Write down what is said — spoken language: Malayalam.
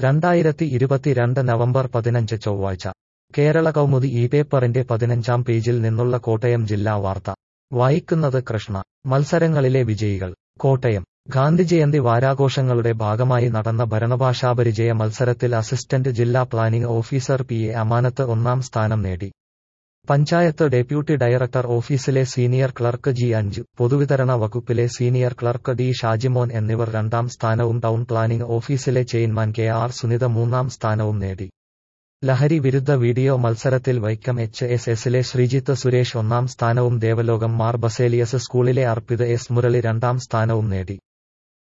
രണ്ടായിരത്തി ഇരുപത്തിരണ്ട് നവംബർ പതിനഞ്ച് ചൊവ്വാഴ്ച കേരള കൗമുദി ഈ പേപ്പറിന്റെ പതിനഞ്ചാം പേജിൽ നിന്നുള്ള കോട്ടയം ജില്ലാ വാർത്ത വായിക്കുന്നത് കൃഷ്ണ മത്സരങ്ങളിലെ വിജയികൾ കോട്ടയം ഗാന്ധിജയന്തി വാരാഘോഷങ്ങളുടെ ഭാഗമായി നടന്ന ഭരണഭാഷാപരിചയ മത്സരത്തിൽ അസിസ്റ്റന്റ് ജില്ലാ പ്ലാനിംഗ് ഓഫീസർ പി എ അമാനത്ത് ഒന്നാം സ്ഥാനം നേടി പഞ്ചായത്ത് ഡെപ്യൂട്ടി ഡയറക്ടർ ഓഫീസിലെ സീനിയർ ക്ലർക്ക് ജി അഞ്ചു പൊതുവിതരണ വകുപ്പിലെ സീനിയർ ക്ലർക്ക് ഡി ഷാജിമോൻ എന്നിവർ രണ്ടാം സ്ഥാനവും ടൗൺ പ്ലാനിംഗ് ഓഫീസിലെ ചെയിൻമാൻ കെ ആർ സുനിത മൂന്നാം സ്ഥാനവും നേടി ലഹരി വിരുദ്ധ വീഡിയോ മത്സരത്തിൽ വൈക്കം എച്ച് എസ് എസിലെ ശ്രീജിത്ത് സുരേഷ് ഒന്നാം സ്ഥാനവും ദേവലോകം മാർ ബസേലിയസ് സ്കൂളിലെ അർപ്പിത് എസ് മുരളി രണ്ടാം സ്ഥാനവും നേടി